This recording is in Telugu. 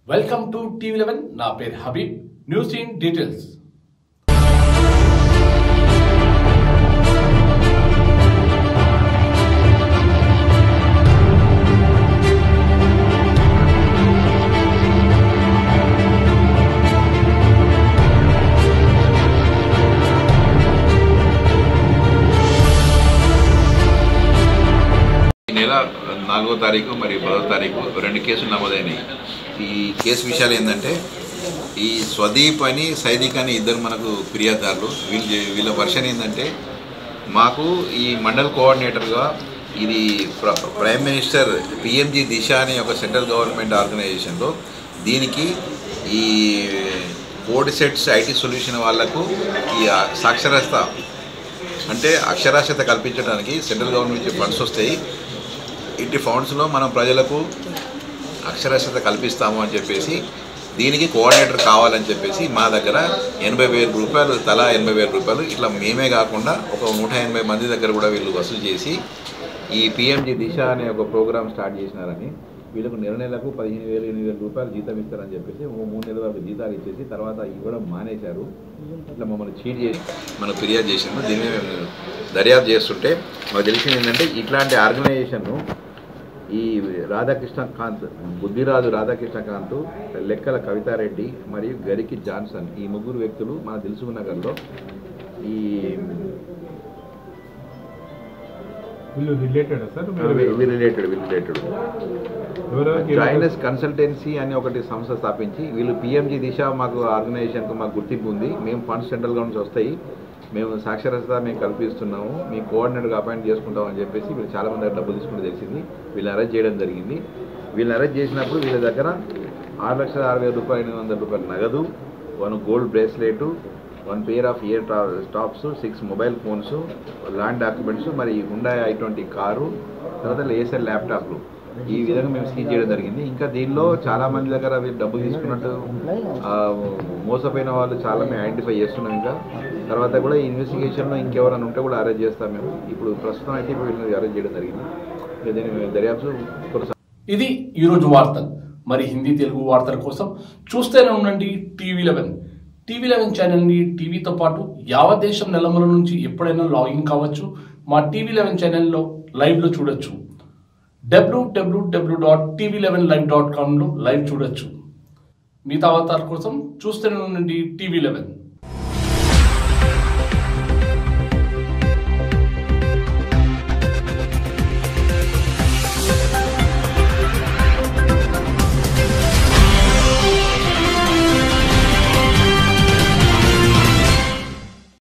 వెల్కమ్ టు టీవీ లెవెన్ నా పేరు హబీబ్ న్యూస్ ఇన్ డీటెయిల్స్ ఈ నెల నాలుగో తారీఖు మరియు పదో తారీఖు రెండు కేసులు నమోదైనాయి ఈ కేసు విషయాలు ఏంటంటే ఈ స్వదీప్ అని సైదిక్ అని ఇద్దరు మనకు ఫిర్యాదుదారులు వీళ్ళు చే- వీళ్ళ వర్షన్ ఏంటంటే మాకు ఈ మండల్ కోఆర్డినేటర్గా ఇది ప్ర- ప్రైమ్ మినిస్టర్ పిఎంజి దిశ అనే ఒక సెంట్రల్ గవర్నమెంట్ ఆర్గనైజేషన్లో దీనికి ఈ కోడ్ సెట్స్ ఐటీ సొల్యూషన్ వాళ్లకు ఈ ఆ సాక్షరత అంటే అక్షరాస్యత కల్పించడానికి సెంట్రల్ గవర్నమెంట్ నుంచి ఫండ్స్ వస్తాయి ఇట్టి ఫండ్స్లో మనం ప్రజలకు అక్షరాస్యత కల్పిస్తాము అని చెప్పేసి దీనికి కోఆర్డినేటర్ కావాలని చెప్పేసి మా దగ్గర ఎనభై వేల రూపాయలు తలా ఎనభై వేల రూపాయలు ఇట్లా మేమే కాకుండా ఒక నూట ఎనభై మంది దగ్గర కూడా వీళ్ళు వసూలు చేసి ఈ పిఎంజి దిశ అనే ఒక ప్రోగ్రామ్ స్టార్ట్ చేసినారని వీళ్ళకు నెల నెలకు పదిహేను వేలు ఎనిమిది వేల రూపాయలు జీతం ఇస్తారని చెప్పేసి ఓ మూడు నెలల వరకు జీతాలు ఇచ్చేసి తర్వాత ఇవ్వడం మానేశారు ఇట్లా మమ్మల్ని చీట్ చేసి మనం ఫిర్యాదు చేసాము దీని మీద మేము దర్యాప్తు చేస్తుంటే మాకు తెలిసింది ఏంటంటే ఇట్లాంటి ఆర్గనైజేషన్ను ఈ రాధాకృష్ణ కాంత్ బుద్ధిరాజు రాధాకృష్ణ కాంత్ లెక్కల కవితారెడ్డి మరియు గరికి జాన్సన్ ఈ ముగ్గురు వ్యక్తులు మన దిల్సుఖ్ నగర్లో ఈ వీళ్ళు రిలేటెడ్ సార్ వీళ్ళు రిలేటెడ్ వీళ్ళు రిలేటెడ్ జాయినస్ కన్సల్టెన్సీ అని ఒకటి సంస్థ స్థాపించి వీళ్ళు పిఎంజీ దిశ మాకు ఆర్గనైజేషన్కు మాకు గుర్తింపు ఉంది మేము ఫండ్స్ సెంట్రల్ గవర్నమెంట్ వస్తాయి మేము సాక్షరత మేము కల్పిస్తున్నాము మీ కోఆర్డినేటర్గా అపాయింట్ చేసుకుంటాం అని చెప్పేసి వీళ్ళు చాలా మంది దగ్గర డబ్బులు తీసుకుంటే తెలిసింది వీళ్ళని అరెస్ట్ చేయడం జరిగింది వీళ్ళని అరెస్ట్ చేసినప్పుడు వీళ్ళ దగ్గర ఆరు లక్షల ఆరు వేల రూపాయలు ఎనిమిది వందల రూపాయలు నగదు one gold bracelet one pair of ear tops six mobile phones land documents మరి హుండా ఐ ట్వంటీ కారు తర్వాత లేసర్ ల్యాప్టాప్లు ఈ విధంగా మేము సీజ్ చేయడం జరిగింది ఇంకా దీనిలో చాలా మంది దగ్గర వీళ్ళు డబ్బులు తీసుకున్నట్టు ఆ, మోసపోయిన వాళ్ళు చాలా మేము ఐడెంటిఫై చేస్తున్నాం ఇంకా తర్వాత కూడా ఈ ఇన్వెస్టిగేషన్లో ఇంకెవరైనా ఉంటే కూడా అరెస్ట్ చేస్తాం మేము ఇప్పుడు ప్రస్తుతం అయితే ఇప్పుడు వీళ్ళని అరెస్ట్ చేయడం జరిగింది ఇక దీని దర్యాప్తు కొనసాగుతుంది. ఇది ఈరోజు వార్తలు మరి హిందీ తెలుగు వార్తల కోసం చూస్తూనే ఉండండి టీవీ లెవెన్ టీవీ లెవెన్ ఛానల్ని టీవీతో పాటు యావత్ దేశం నెలమల నుంచి ఎప్పుడైనా లాగిన్ కావచ్చు మా టీవీ లెవెన్ ఛానల్లో లైవ్లో చూడొచ్చు W W W dot TV eleven live dot కామ్లో లైవ్ చూడొచ్చు మిగతా అవతార కోసం చూస్తూనే ఉండండి టీవీ లెవెన్